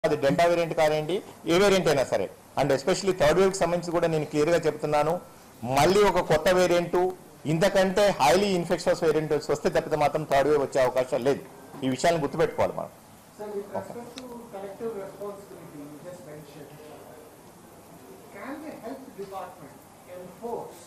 అది delta variant కానివ్వండి ఏ variant అయినా సరే అండ్ ఎస్పెషల్లీ థర్డ్ వేవ్కి సంబంధించి కూడా నేను క్లియర్గా చెప్తున్నాను మళ్ళీ ఒక కొత్త వేరియంట్ ఇంతకంటే హైలీ ఇన్ఫెక్షన్స్ వేరియంట్ వస్తే తప్పితే మాత్రం థర్డ్ వేవ్ వచ్చే అవకాశం లేదు ఈ విషయాన్ని గుర్తుపెట్టుకోవాలి మనం Sir, with respect to collective responsibility you just mentioned, can the health department enforce?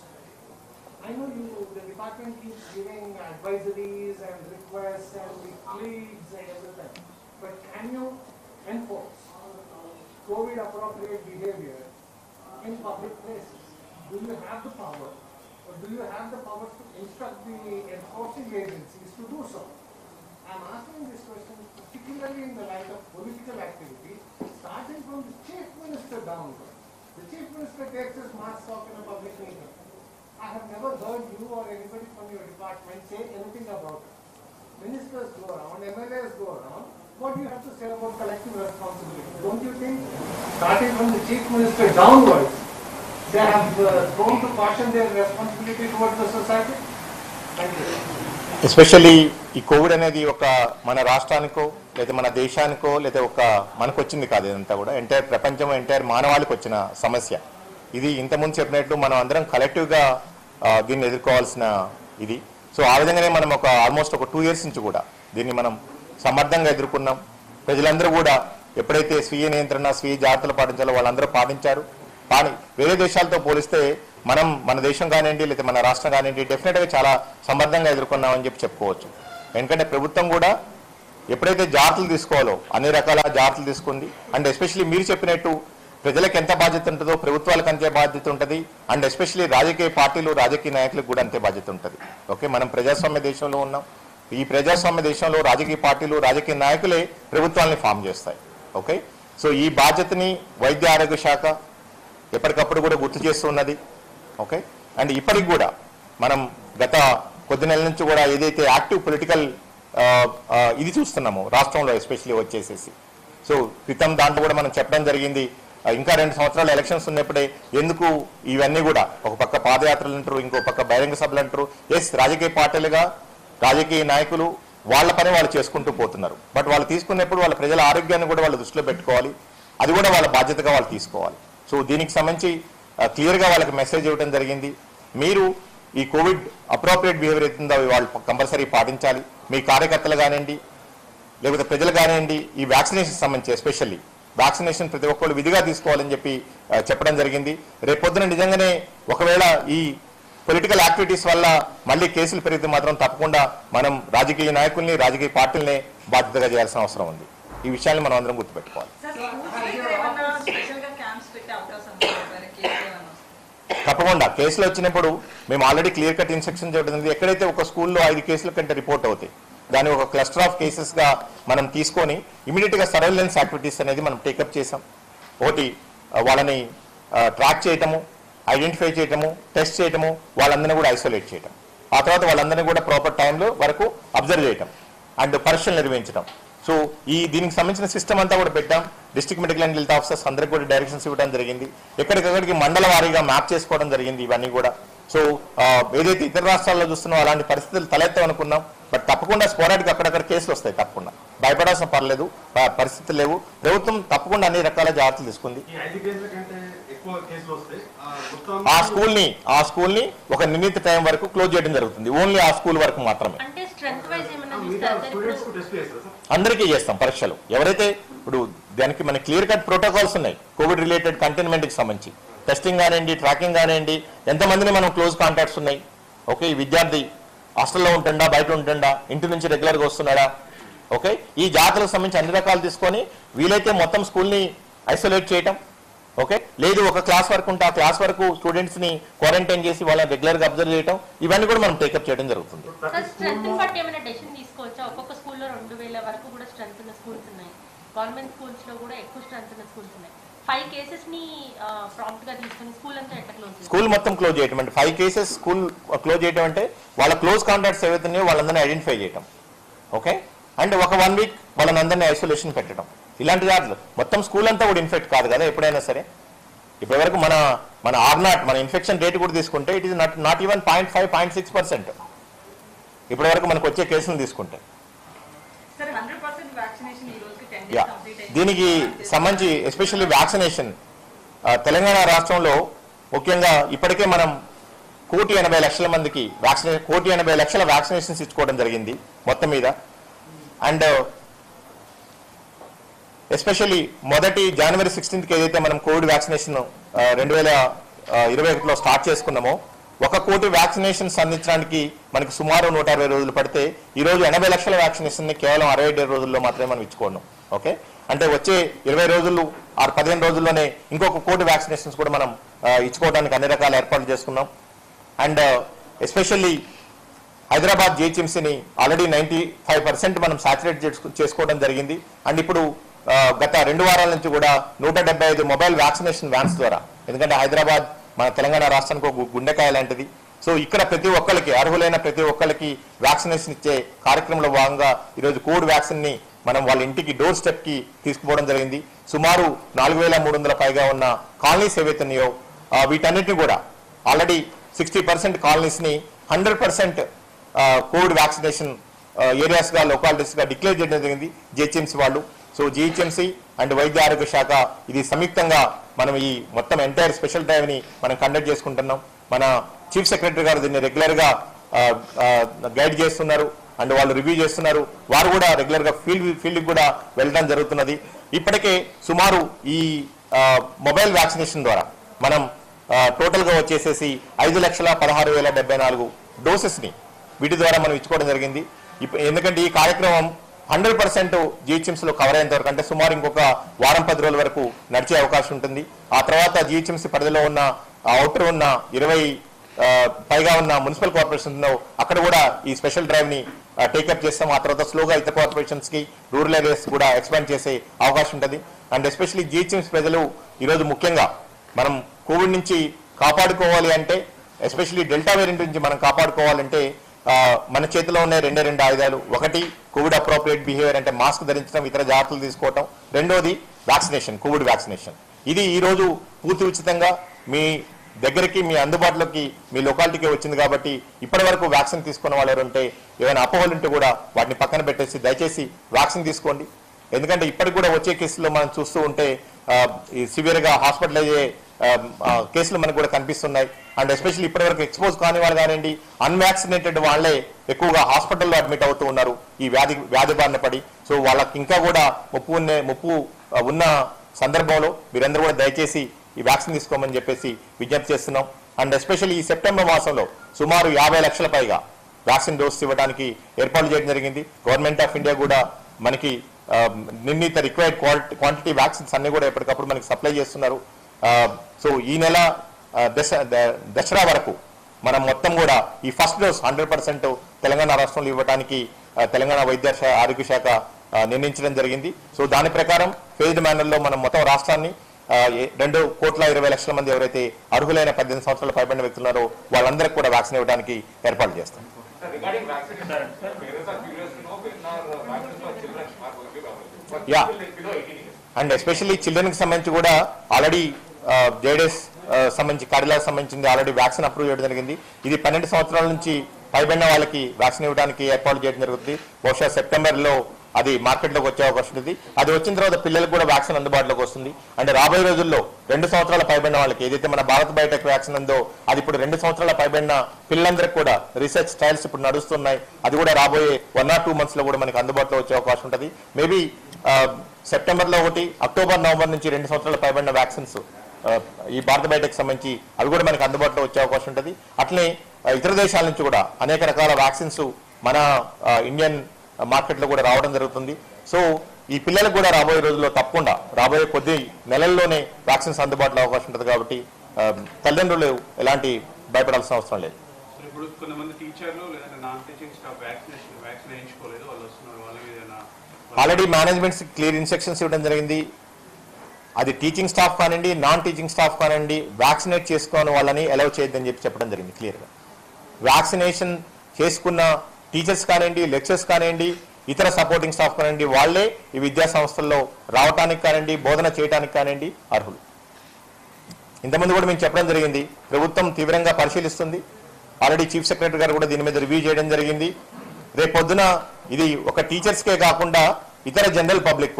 I know you, the department keeps giving advisories and requests and it pleads and everything, but can you enforce COVID appropriate behavior in public places? Do you have the power? Or do you have the power to instruct the enforcing agencies to do so? I'm asking this question particularly in the light of political activity, starting from the chief minister downward. The chief minister takes his mask off in a public meeting. I have never heard you or anybody from your department say anything about it. Ministers go around, MLAs go around, what do you have to say about collective responsibility? Don't you think, starting from the chief minister downwards, they have uh, thrown to caution their responsibility towards the society? Thank you. Especially ఈ Covid అనేది ఒక మన రాష్ట్రానికో లేదా మన దేశానికో లేదా ఒక మనకు వచ్చింది కాదు ఇదంతా కూడా ఎంటైర్ ప్రపంచం ఎంటైర్ మానవాళికి వచ్చిన సమస్య ఇది ఇంతకుముందు చెప్పినట్లు మనం అందరం కలెక్టివ్గా దీన్ని ఎదుర్కోవాల్సిన ఇది సో ఆ విధంగానే మనం ఒక ఆల్మోస్ట్ ఒక టూ ఇయర్స్ నుంచి కూడా దీన్ని మనం సమర్థంగా ఎదుర్కొన్నాం ప్రజలందరూ కూడా ఎప్పుడైతే స్వీయ నియంత్రణ స్వీయ జాగ్రత్తలు పాటించాలో వాళ్ళందరూ పాటించారు కానీ వేరే దేశాలతో పోలిస్తే మనం మన దేశం కానివ్వండి లేదా మన రాష్ట్రం కానివ్వండి డెఫినెట్గా చాలా సమర్థంగా ఎదుర్కొన్నామని చెప్పి చెప్పుకోవచ్చు ఎందుకంటే ప్రభుత్వం కూడా ఎప్పుడైతే జాగ్రత్తలు తీసుకోవాలో అన్ని రకాల జాగ్రత్తలు తీసుకుంది అండ్ ఎస్పెషల్లీ మీరు చెప్పినట్టు ప్రజలకు ఎంత బాధ్యత ఉంటుందో ప్రభుత్వాలకు అంతే బాధ్యత ఉంటుంది అండ్ ఎస్పెషల్లీ రాజకీయ పార్టీలు రాజకీయ నాయకులకు కూడా అంతే బాధ్యత ఉంటుంది ఓకే మనం ప్రజాస్వామ్య దేశంలో ఉన్నాం ఈ ప్రజాస్వామ్య దేశంలో రాజకీయ పార్టీలు రాజకీయ నాయకులే ప్రభుత్వాన్ని ఫామ్ చేస్తాయి ఓకే సో ఈ బాధ్యతని వైద్య ఆరోగ్య శాఖ ఎప్పటికప్పుడు కూడా గుర్తు చేస్తున్నది ఓకే అండ్ ఇప్పటికి కూడా మనం గత కొద్ది నెలల నుంచి కూడా ఏదైతే యాక్టివ్ పొలిటికల్ ఇది చూస్తున్నామో రాష్ట్రంలో ఎస్పెషల్లీ వచ్చేసేసి సో క్రితం దాంట్లో కూడా మనం చెప్పడం జరిగింది ఆ, ఇంకా రెండు సంవత్సరాలు ఎలక్షన్స్ ఉన్నప్పుడే ఎందుకు ఇవన్నీ కూడా ఒక పక్క పాదయాత్రలు అంటారు ఇంకో పక్క బహిరంగ సభలు అంటారు ఎస్ రాజకీయ పార్టీలుగా రాజకీయ నాయకులు వాళ్ళ పని వాళ్ళు చేసుకుంటూ పోతున్నారు బట్ వాళ్ళు తీసుకున్నప్పుడు వాళ్ళ ప్రజల ఆరోగ్యాన్ని కూడా వాళ్ళు దృష్టిలో పెట్టుకోవాలి అది కూడా వాళ్ళ బాధ్యతగా వాళ్ళు తీసుకోవాలి సో దీనికి సంబంధించి క్లియర్గా వాళ్ళకి మెసేజ్ ఇవ్వడం జరిగింది మీరు ఈ కోవిడ్ అప్రోప్రియేట్ బిహేవియర్ అవుతుందో అవి వాళ్ళు కంపల్సరీ పాటించాలి మీ కార్యకర్తలు కానివ్వండి లేకపోతే ప్రజలు కానివ్వండి ఈ వ్యాక్సినేషన్ సంబంధించి ఎస్పెషల్లీ వ్యాక్సినేషన్ ప్రతి ఒక్కళ్ళు విధిగా తీసుకోవాలని చెప్పి ఆ, చెప్పడం జరిగింది రేపొద్దున నిజంగానే ఒకవేళ ఈ పొలిటికల్ యాక్టివిటీస్ వల్ల మళ్ళీ కేసులు పెరిగితే మాత్రం తప్పకుండా మనం రాజకీయ నాయకుల్ని రాజకీయ పార్టీలనే బాధ్యతగా చేయాల్సిన అవసరం ఉంది ఈ విషయాన్ని మనం అందరం గుర్తుపెట్టుకోవాలి సార్ స్కూల్స్ మీద ఏమన్నా స్పెషల్ గా క్యాంప్స్ పెట్టే అవకాశం ఉందా ఒకవేళ కేసు ఏమన్నా వస్తే? తప్పకుండా కేసులు వచ్చినప్పుడు మేము ఆల్రెడీ క్లియర్ కట్ ఇన్స్ట్రక్షన్ చేయడం జరిగింది. ఎక్కడైతే ఒక స్కూల్లో ఐదు కేసుల కంటే రిపోర్ట్ అవుతాయి దాన్ని ఒక క్లస్టర్ ఆఫ్ కేసెస్ గా మనం తీసుకొని ఇమీడియట్ గా సర్వేలెన్స్ యాక్టివిటీస్ అనేది మనం టేకప్ చేసాం ఒకటి ఆ, వాళ్ళని ట్రాక్ చేయటము ఐడెంటిఫై చేయటము టెస్ట్ చేయటము వాళ్ళందరినీ కూడా ఐసోలేట్ చేయటం ఆ తర్వాత వాళ్ళందరినీ కూడా ప్రాపర్ టైంలో వరకు అబ్జర్వ్ చేయటం అండ్ పరీక్షలు నిర్వహించడం సో ఈ దీనికి సంబంధించిన సిస్టమ్ అంతా కూడా పెట్టాం district medical and health officers అందరికి కూడా డైరెక్షన్స్ ఇవ్వడం జరిగింది ఎక్కడికక్కడికి మండల వారీగా మ్యాప్ చేసుకోవడం జరిగింది ఇవన్నీ కూడా సో ఆ, ఏదైతే ఇతర రాష్ట్రాల్లో చూస్తున్నామో అలాంటి పరిస్థితులు తలెత్తాం అనుకున్నాం బట్ తప్పకుండా స్పోరాటిక్ అక్కడక్కడ కేసులు వస్తాయి తప్పకుండా భయపడాల్సిన పర్లేదు ప- పరిస్థితులు లేవు ప్రభుత్వం తప్పకుండా అన్ని రకాల జాగ్రత్తలు తీసుకుంది ఈ ఐదు కేసుల కంటే ఎక్కువ కేసులు వస్తాయి ఆ మొత్తం ఆ స్కూల్ ని ఆ స్కూల్ ని ఒక నిర్ణీత టైం వరకు క్లోజ్ చేయడం జరుగుతుంది ఓన్లీ ఆ స్కూల్ వరకు మాత్రమే అంటే స్ట్రెంత్ వైజ్ ఏమైనా మిగతా చూస్తారు సార్ స్టూడెంట్స్ కు ఇప్పుడు టెస్ట్ చేస్తారు సార్ అందరికీ చేస్తాం పరీక్షలు ఎవరైతే ఇప్పుడు దానికి మన క్లియర్ కట్ ప్రోటోకాల్స్ ఉన్నాయి కోవిడ్ రిలేటెడ్ కంటైన్మెంట్ కి సంబంధించి టెస్టింగ్ కానివ్వండి ట్రాకింగ్ కానివ్వండి ఎంతమందిని మనం క్లోజ్ కాంటాక్ట్స్ ఉన్నాయి ఓకే ఈ విద్యార్థి హాస్టల్లో ఉంటుండా బయట ఉంటుండా ఇంటి నుంచి రెగ్యులర్గా వస్తున్నాడా ఓకే ఈ జాగ్రత్తలకు సంబంధించి అన్ని రకాలు తీసుకొని వీలైతే మొత్తం స్కూల్ని ఐసోలేట్ చేయటం ఓకే లేదు ఒక క్లాస్ వరకు ఉంటే ఆ క్లాస్ వరకు స్టూడెంట్స్ ని క్వారంటైన్ చేసి వాళ్ళని రెగ్యులర్ గా అబ్జర్వ్ చేయటం ఇవన్నీ కూడా మనం టేకప్ చేయడం జరుగుతుంది సార్ స్ట్రెంత్ బట్టి ఏమైనా డెసిషన్ తీసుకోవచ్చా ఒక్కొక్క స్కూల్లో రెండు వేల వరకు కూడా స్ట్రెంత్ ఉన్న స్కూల్స్ ఉన్నాయి గవర్నమెంట్ స్కూల్స్ లో కూడా ఎక్కువ స్ట్రెంత్ ఉన్న స్కూల్స్ ఉన్నాయి ఫైవ్ కేసెస్ ని ప్రాంప్ట్ గా తీసుకొని స్కూల్ అంతా ఎట్లా క్లోజ్ చేస్తారు స్కూల్ మొత్తం క్లోజ్ చేయటం అంటే ఫైవ్ కేసెస్ స్కూల్ క్లోజ్ చేయటం అంటే వాళ్ళ క్లోజ్ కాంటాక్ట్స్ ఏవైతున్నాయో వాళ్ళందరినీ ఐడెంటిఫై చేయటం ఓకే అండ్ ఒక వన్ వీక్ వాళ్ళని అందరినీ ఐసోలేషన్ పెట్టడం ఇలాంటి దాంట్లో మొత్తం స్కూల్ అంతా కూడా ఇన్ఫెక్ట్ కాదు కదా ఎప్పుడైనా సరే ఇప్పటివరకు మన మన ఆర్ నాట్ మన ఇన్ఫెక్షన్ రేట్ కూడా తీసుకుంటే it is not not even point five point six percent ఇప్పటివరకు మనకు వచ్చే కేసులు తీసుకుంటే సార్ హండ్రెడ్ పర్సెంట్ వ్యాక్సినేషన్ ఈ రోజుకి టెన్ Yeah. డేస్ కంప్లీట్ దీనికి సంబంధించి ఎస్పెషల్లీ వ్యాక్సినేషన్ తెలంగాణ రాష్ట్రంలో ముఖ్యంగా ఇప్పటికే మనం కోటి ఎనభై లక్షల మందికి వ్యాక్సినే కోటి ఎనభై లక్షల వ్యాక్సినేషన్స్ ఇచ్చుకోవడం జరిగింది మొత్తం మీద అండ్ ఎస్పెషల్లీ మొదటి జనవరి సిక్స్టీన్త్కి ఏదైతే మనం కోవిడ్ వ్యాక్సినేషన్ రెండు వేల ఇరవై ఒకటిలో స్టార్ట్ చేసుకున్నామో ఒక కోటి వ్యాక్సినేషన్స్ అందించడానికి మనకి సుమారు నూట అరవై రోజులు పడితే ఈ రోజు ఎనభై లక్షల వ్యాక్సినేషన్ని కేవలం అరవై ఏడు రోజుల్లో మాత్రమే మనం ఇచ్చుకోన్నాం ఓకే అంటే వచ్చే ఇరవై రోజులు ఆరు పదిహేను రోజుల్లోనే ఇంకొక కోటి వ్యాక్సినేషన్స్ కూడా మనం ఆ, ఇచ్చుకోవడానికి అన్ని రకాల ఏర్పాట్లు చేసుకున్నాం అండ్ ఎస్పెషల్లీ హైదరాబాద్ జిహెచ్ఎంసీని ఆల్రెడీ నైంటీ ఫైవ్ పర్సెంట్ మనం సాచురేట్ చేసుకోవడం జరిగింది అండ్ ఇప్పుడు ఆ, గత రెండు వారాల నుంచి కూడా నూట డెబ్బై ఐదు మొబైల్ వ్యాక్సినేషన్ వ్యాన్స్ ద్వారా ఎందుకంటే హైదరాబాద్ మన తెలంగాణ రాష్ట్రానికి ఒక గు- గుండెకాయ లాంటిది సో ఇక్కడ ప్రతి ఒక్కరికి అర్హులైన ప్రతి ఒక్కరికి వ్యాక్సినేషన్ ఇచ్చే కార్యక్రమంలో భాగంగా ఈరోజు కోవిడ్ వ్యాక్సిన్ ని మనం వాళ్ళ ఇంటికి డోర్ స్టెప్ కి తీసుకుపోవడం జరిగింది సుమారు నాలుగు వేల మూడు వందల పైగా ఉన్న కాలనీస్ ఏవైతే ఉన్నాయో ఆ, వీటన్నిటిని కూడా ఆల్రెడీ సిక్స్టీ పర్సెంట్ కాలనీస్ ని hundred percent Covid vaccination areas గా లొకాలిటీస్ గా డిక్లేర్ చేయడం జరిగింది జిహెచ్ఎంసీ వాళ్ళు సో జిహెచ్ఎంసీ అండ్ వైద్య ఆరోగ్య శాఖ ఇది సంయుక్తంగా మనం ఈ మొత్తం ఎంటైర్ స్పెషల్ డ్రైవ్ ని మనం కండక్ట్ చేసుకుంటున్నాం మన చీఫ్ సెక్రటరీ గారు దీన్ని రెగ్యులర్ గా గైడ్ చేస్తున్నారు అండ్ వాళ్ళు రివ్యూ చేస్తున్నారు వారు కూడా రెగ్యులర్ గా ఫీల్డ్ ఫీల్డ్ కూడా వెళ్ళడం జరుగుతున్నది ఇప్పటికే సుమారు ఈ మొబైల్ వ్యాక్సినేషన్ ద్వారా మనం టోటల్ గా వచ్చేసేసి ఐదు లక్షల పదహారు వేల డెబ్బై నాలుగు డోసెస్ ని వీటి ద్వారా మనం ఇచ్చుకోవడం జరిగింది ఇప్ప- ఎందుకంటే ఈ కార్యక్రమం హండ్రెడ్ పర్సెంట్ జిహెచ్ఎంసీ లో కవర్ అయ్యేంత వరకు అంటే సుమారు ఇంకొక వారం పది రోజుల వరకు నడిచే అవకాశం ఉంటుంది ఆ తర్వాత జిహెచ్ఎంసీ పరిధిలో ఉన్న అవుటర్ ఉన్న ఇరవై ఆ, పైగా ఉన్న మున్సిపల్ కార్పొరేషన్ అక్కడ కూడా ఈ స్పెషల్ డ్రైవ్ ని టేకప్ చేస్తాం ఆ తర్వాత స్లోగా ఇతర కార్పొరేషన్స్ కి రూరల్ ఏరియాస్ కూడా ఎక్స్పాండ్ చేసే అవకాశం ఉంటుంది అండ్ ఎస్పెషల్లీ జిహెచ్ఎంసీ ప్రజలు ఈరోజు ముఖ్యంగా మనం కోవిడ్ నుంచి కాపాడుకోవాలి అంటే ఎస్పెషల్లీ డెల్టా వేరియంట్ నుంచి మనం కాపాడుకోవాలంటే ఆ, మన చేతిలో ఉన్న రెండే రెండు ఆయుధాలు ఒకటి కోవిడ్ అప్రోప్రియేట్ బిహేవియర్ అంటే మాస్క్ ధరించడం ఇతర జాగ్రత్తలు తీసుకోవటం రెండోది వ్యాక్సినేషన్ కోవిడ్ వ్యాక్సినేషన్ ఇది ఈ రోజు పూర్తి ఉచితంగా మీ దగ్గరికి మీ అందుబాటులోకి మీ లొకాలిటీకి వచ్చింది కాబట్టి ఇప్పటి వరకు వ్యాక్సిన్ తీసుకున్న వాళ్ళు ఎవరు ఉంటే ఏమైనా అపోహలు ఉంటే కూడా వాటిని పక్కన పెట్టేసి దయచేసి వ్యాక్సిన్ తీసుకోండి ఎందుకంటే ఇప్పటికి కూడా వచ్చే కేసుల్లో మనం చూస్తూ ఉంటే ఆ, ఈ సివియర్ గా హాస్పిటల్ అయ్యే ఆ, ఆ, కేసులు మనకు కూడా కనిపిస్తున్నాయి అండ్ ఎస్పెషల్లీ ఇప్పటి వరకు ఎక్స్పోజ్ కాని వాళ్ళు కానివ్వండి అన్వాక్సినేటెడ్ వాళ్ళే ఎక్కువగా హాస్పిటల్లో అడ్మిట్ అవుతూ ఉన్నారు ఈ వ్యాధి వ్యాధి బారిన పడి సో వాళ్ళకి ఇంకా కూడా ముప్పు ఉన్న ముప్పు ఆ, ఉన్న సందర్భంలో మీరందరూ కూడా దయచేసి ఈ వ్యాక్సిన్ తీసుకోమని చెప్పేసి విజ్ఞప్తి చేస్తున్నాం అండ్ ఎస్పెషల్లీ ఈ సెప్టెంబర్ మాసంలో సుమారు యాభై లక్షల పైగా వ్యాక్సిన్ డోస్ ఇవ్వడానికి ఏర్పాట్లు చేయడం జరిగింది గవర్నమెంట్ ఆఫ్ ఇండియా కూడా మనకి ఆ, నిర్ణీత రిక్వైర్డ్ క్వాలిటీ క్వాంటిటీ వ్యాక్సిన్స్ అన్ని కూడా ఎప్పటికప్పుడు మనకి సప్లై చేస్తున్నారు ఆ, సో ఈ నెల ఆ, దశ ద- దసరా వరకు మనం మొత్తం కూడా ఈ first dose hundred percent Telangana రాష్ట్రంలో ఇవ్వడానికి ఆ, తెలంగాణ వైద్య శా- ఆరోగ్య శాఖ ఆ, నిర్ణయించడం జరిగింది సో దాని ప్రకారం ఫేజ్డ్ మేనర్లో మనం మొత్తం రాష్ట్రాన్ని ఆ, ఏ- రెండు కోట్ల ఇరవై లక్షల మంది ఎవరైతే అర్హులైన పద్దెనిమిది సంవత్సరాల పైబడిన వ్యక్తులున్నారో వాళ్ళందరికీ కూడా వ్యాక్సిన్ ఇవ్వడానికి ఏర్పాటు చేస్తాం Regarding vaccination, sir, parents are curious to know when are vaccines for children are going to be available. For Yeah. people like below 18 years. And especially children కి సంబంధించి కూడా ఆల్రెడీ జేడెస్ సంబంధించి కడిలాకి సంబంధించింది ఆల్రెడీ వ్యాక్సిన్ అప్రూవ్ చేయడం జరిగింది ఇది పన్నెండు సంవత్సరాల నుంచి పైబడిన వాళ్ళకి వ్యాక్సిన్ ఇవ్వడానికి ఏర్పాటు చేయడం జరుగుతుంది బహుశా సెప్టెంబర్ లో అది మార్కెట్లోకి వచ్చే అవకాశం ఉంటుంది అది వచ్చిన తర్వాత పిల్లలకు కూడా వ్యాక్సిన్ అందుబాటులోకి వస్తుంది అంటే రాబోయే రోజుల్లో రెండు సంవత్సరాల పైబడిన వాళ్ళకి ఏదైతే మన భారత్ బయోటెక్ వ్యాక్సిన్ ఉందో అది ఇప్పుడు రెండు సంవత్సరాల పైబడిన పిల్లలందరికీ కూడా రీసెర్చ్ ట్రయల్స్ ఇప్పుడు నడుస్తున్నాయి అది కూడా రాబోయే వన్ ఆర్ టూ మంత్స్ లో కూడా మనకి అందుబాటులో వచ్చే అవకాశం ఉంటుంది మేబీ సెప్టెంబర్ లో ఒకటి అక్టోబర్ నవంబర్ నుంచి రెండు సంవత్సరాల పైబడిన వ్యాక్సిన్స్ ఈ భారత బయోటెక్ సంబంధించి అవి కూడా మనకి అందుబాటులో వచ్చే అవకాశం ఉంటుంది అట్లనే ఆ, ఇతర దేశాల నుంచి కూడా అనేక రకాల వ్యాక్సిన్స్ మన ఆ, ఇండియన్ మార్కెట్లో కూడా రావడం జరుగుతుంది సో ఈ పిల్లలకు కూడా రాబోయే రోజుల్లో తప్పకుండా రాబోయే కొద్ది నెలల్లోనే వ్యాక్సిన్స్ అందుబాటులో అవకాశం ఉంటుంది కాబట్టి ఆ, తల్లిదండ్రులు ఎలాంటి భయపడాల్సిన అవసరం లేదు సో ఇప్పుడు కొంతమంది టీచర్లు లేదంటే non teaching staff vaccination vaccine వేయించుకోలేదు వాళ్ళు వస్తున్నారు వాళ్ళ మీద ఏదైనా ఆల్రెడీ మేనేజ్మెంట్స్ క్లియర్ ఇన్స్ట్రక్షన్స్ ఇవ్వడం జరిగింది అది టీచింగ్ స్టాఫ్ కానివ్వండి నాన్ టీచింగ్ స్టాఫ్ కానివ్వండి వ్యాక్సినేట్ చేసుకోని వాళ్ళని అలౌ చేయొద్దని చెప్పి చెప్పడం జరిగింది క్లియర్గా వ్యాక్సినేషన్ చేసుకున్న టీచర్స్ కానివ్వండి లెక్చర్స్ కానివ్వండి ఇతర సపోర్టింగ్ స్టాఫ్ కానివ్వండి వాళ్ళే ఈ విద్యా సంస్థల్లో రావటానికి కానివ్వండి బోధన చేయడానికి కానివ్వండి అర్హులు ఇంతకుముందు కూడా మేము చెప్పడం జరిగింది ప్రభుత్వం తీవ్రంగా పరిశీలిస్తుంది ఆల్రెడీ చీఫ్ సెక్రటరీ గారు కూడా దీని మీద రివ్యూ చేయడం జరిగింది రేపు పొద్దున ఇది ఒక టీచర్స్కే కాకుండా ఇతర జనరల్ పబ్లిక్ కూడా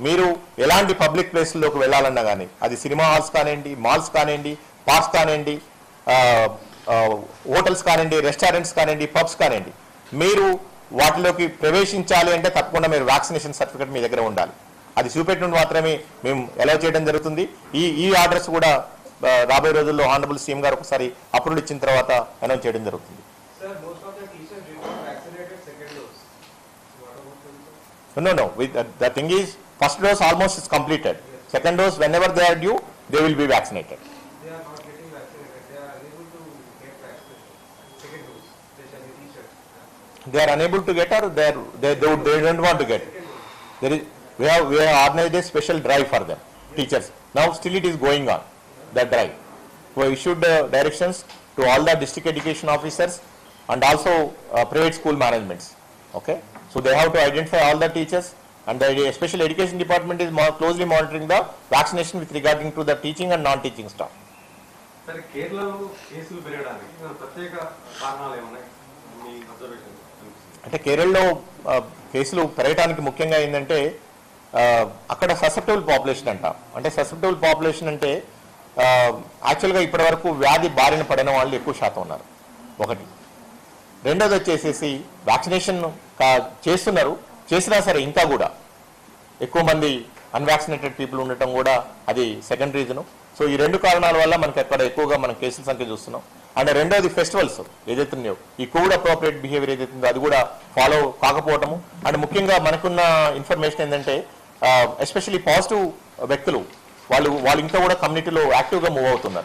మీరు ఎలాంటి పబ్లిక్ ప్లేస్లోకి వెళ్ళాలన్నా కానీ అది సినిమా హాల్స్ కానివ్వండి మాల్స్ కానివ్వండి పార్క్స్ కానివ్వండి ఆ, ఆ, హోటల్స్ కానివ్వండి రెస్టారెంట్స్ కానివ్వండి పబ్స్ కానివ్వండి మీరు వాటిలోకి ప్రవేశించాలి అంటే తప్పకుండా మీరు వ్యాక్సినేషన్ సర్టిఫికేట్ మీ దగ్గర ఉండాలి అది చూపెట్టినప్పుడు మాత్రమే మేము ఎలా చేయడం జరుగుతుంది ఈ ఈ ఆర్డర్స్ కూడా ఆ, రాబోయే రోజుల్లో ఆనరబుల్ సీఎం గారు ఒకసారి అప్రూవ్ ఇచ్చిన తర్వాత అనౌన్స్ చేయడం జరుగుతుంది Sir, most of the teachers did not vaccinated second dose. What about them, sir? No, no. With, uh, the thing is, first dose almost is completed. Second dose, whenever they are due, they will be vaccinated. They are not getting vaccinated. They are unable to get vaccination. Second dose, especially teachers. They are unable to get or they are, they, they, would- they don't want to get. There is, we have, we have organized a special drive for them, teachers. Now still it is going on, that drive. We issued uh, directions to all the district education officers and also uh, private school managements. Okay? So they have to identify all the teachers and the special education department is more closely monitoring the vaccination with regarding to the teaching and non-teaching staff. సరే కేరళలో కేసులు పెరగడానికి ఏమైనా ప్రత్యేక కారణాలు ఏమున్నాయి మీ observation అంటే కేరళలో ఆ, కేసులు పెరగడానికి ముఖ్యంగా ఏంటంటే ఆ, అక్కడ ససెప్టబుల్ పాపులేషన్ అంట అంటే ససెప్టబుల్ పాపులేషన్ అంటే ఆ, యాక్చువల్గా ఇప్పటి వరకు వ్యాధి బారిన పడిన వాళ్ళు ఎక్కువ శాతం ఉన్నారు ఒకటి రెండోది వచ్చేసేసి వ్యాక్సినేషన్ కా- చేస్తున్నారు చేసినా సరే ఇంకా కూడా ఎక్కువ మంది అన్వాక్సినేటెడ్ పీపుల్ ఉండటం కూడా అది సెకండ్ రీజన్ సో ఈ రెండు కారణాల వల్ల మనకి అక్కడ ఎక్కువగా మనం కేసుల సంఖ్య చూస్తున్నాం అండ్ రెండోది ఫెస్టివల్స్ ఏదైతే ఉన్నాయో ఈ కోవిడ్ అప్రోప్రియేట్ బిహేవియర్ ఏదైతే ఉందో అది కూడా ఫాలో కాకపోవటము అండ్ ముఖ్యంగా మనకున్న ఇన్ఫర్మేషన్ ఏంటంటే ఎస్పెషల్లీ పాజిటివ్ వ్యక్తులు వాళ్ళు వాళ్ళు ఇంకా కూడా కమ్యూనిటీలో యాక్టివ్గా మూవ్ అవుతున్నారు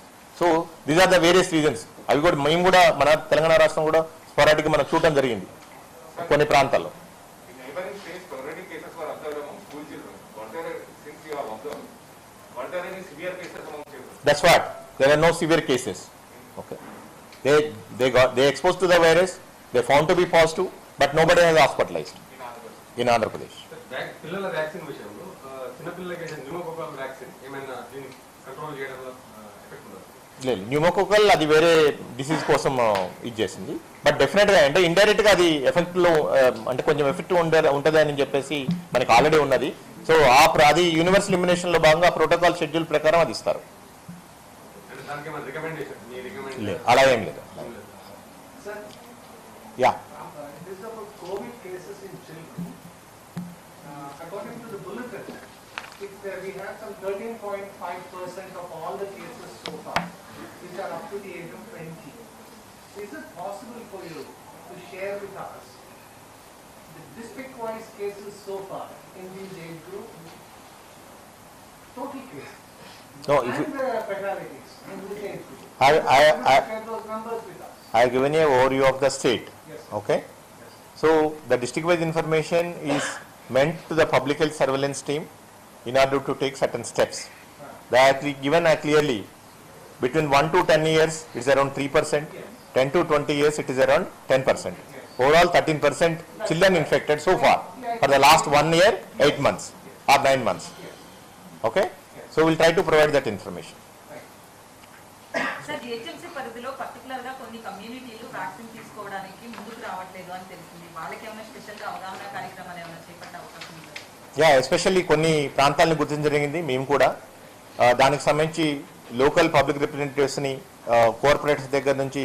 so these are the various reasons అవి కూడా మేము కూడా మన తెలంగాణ రాష్ట్రం కూడా స్పోరాటిక్ మనం చూడటం జరిగింది కొన్ని ప్రాంతాల్లో In neighboring states, already cases were observed among school children. Were there, since you have observed, were there any severe cases among children? That's what. There are no severe cases. Okay. They they got they exposed to the virus. They found to be positive, but nobody has hospitalized In Andhra in Pradesh? Andhra Pradesh. వ్యాక్- పిల్లల vaccine విషయంలో ఆ, చిన్నపిల్లలకి వేసే pneumococcal vaccine ఏమైనా దీన్ని control చేయడంలో effect ఉండదు లేదు న్యూమోకోకల్ అది వేరే డిసీజ్ కోసం ఆ, ఇది చేసింది బట్ డెఫినెట్ గా అంటే ఇండైరెక్ట్ గా అది ఎఫెక్ట్ లో ఆ, అంటే కొంచెం ఎఫెక్ట్ ఉండే ఉంటది అని చెప్పేసి మనకి ఆల్రెడీ ఉన్నది సో ఆ ప్ర- అది యూనివర్సల్ ఇమ్యునేషన్ లో భాగంగా ప్రోటోకాల్ షెడ్యూల్ ప్రకారం అది ఇస్తారు అంటే దానికి ఏమైనా రికమెండేషన్ మీ లేదు రికమెండేషన్ అలా ఏం లేదు Sir, yeah uh, this is about COVID cases in children. Uh, According to the bulletin, it, uh, we have some thirteen point five percent of all the cases so far, which are up to the age of twenty. Is it possible for you to share with us the district-wise cases so far in these age group? Total cases. No, if you- And the fatalities in this age group. I- I- I- Share those numbers with us. I have given you a overview of the state. Yes. Okay? So the district-wise information is meant to the public health surveillance team in order to take certain steps. They are cle- given uh, clearly, between 1 to 10 years, it is around 3%, 10 to 20 years, it is around 10%. Overall, 13% children infected so far for the last one year, 8 months or 9 months. Okay? So we'll try to provide that information. Sir GHMC పరిధిలో particular గా కొన్ని కమ్యూనిటీలు vaccine తీసుకోవడానికి ముందుకు రావట్లేదు అని తెలిసింది వాళ్ళకి ఏమైనా స్పెషల్ గా అవగాహన కార్యక్రమాలు ఏమైనా చేపట్టే అవకాశం ఉందా యా ఎస్పెషల్లీ కొన్ని ప్రాంతాలను గుర్తించడం జరిగింది మేము కూడా ఆ, దానికి సంబంధించి లోకల్ పబ్లిక్ రిప్రజెంటేటివ్స్ని కార్పొరేట్స్ దగ్గర నుంచి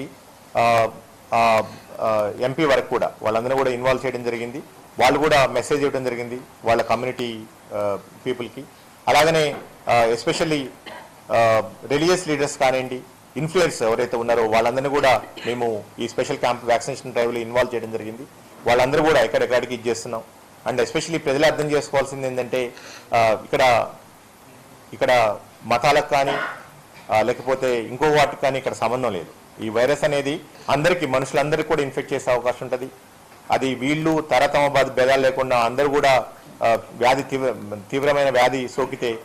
ఎంపీ వరకు కూడా వాళ్ళందరూ కూడా ఇన్వాల్వ్ చేయడం జరిగింది వాళ్ళు కూడా మెసేజ్ ఇవ్వడం జరిగింది వాళ్ళ కమ్యూనిటీ పీపుల్కి అలాగనే ఎస్పెషల్లీ రిలీజియస్ లీడర్స్ కానివ్వండి ఇన్ఫ్లుయెన్స్ ఎవరైతే ఉన్నారో వాళ్ళందరినీ కూడా మేము ఈ స్పెషల్ క్యాంప్ వ్యాక్సినేషన్ డ్రైవ్లో ఇన్వాల్వ్ చేయడం జరిగింది వాళ్ళందరూ కూడా ఎక్కడెక్కడికి ఇది చేస్తున్నాం అండ్ ఎస్పెషల్లీ ప్రజలు అర్థం చేసుకోవాల్సింది ఏంటంటే ఆ, ఇక్కడ ఇక్కడ మతాలకు కానీ ఆ, లేకపోతే ఇంకో వాటికి కానీ ఇక్కడ సంబంధం లేదు ఈ వైరస్ అనేది అందరికీ మనుషులందరికీ కూడా ఇన్ఫెక్ట్ చేసే అవకాశం ఉంటుంది అది వీళ్ళు తరతమ భేదాలు లేకుండా అందరూ కూడా ఆ, వ్యాధి తీవ్ర తీవ్రమైన వ్యాధి సోకితే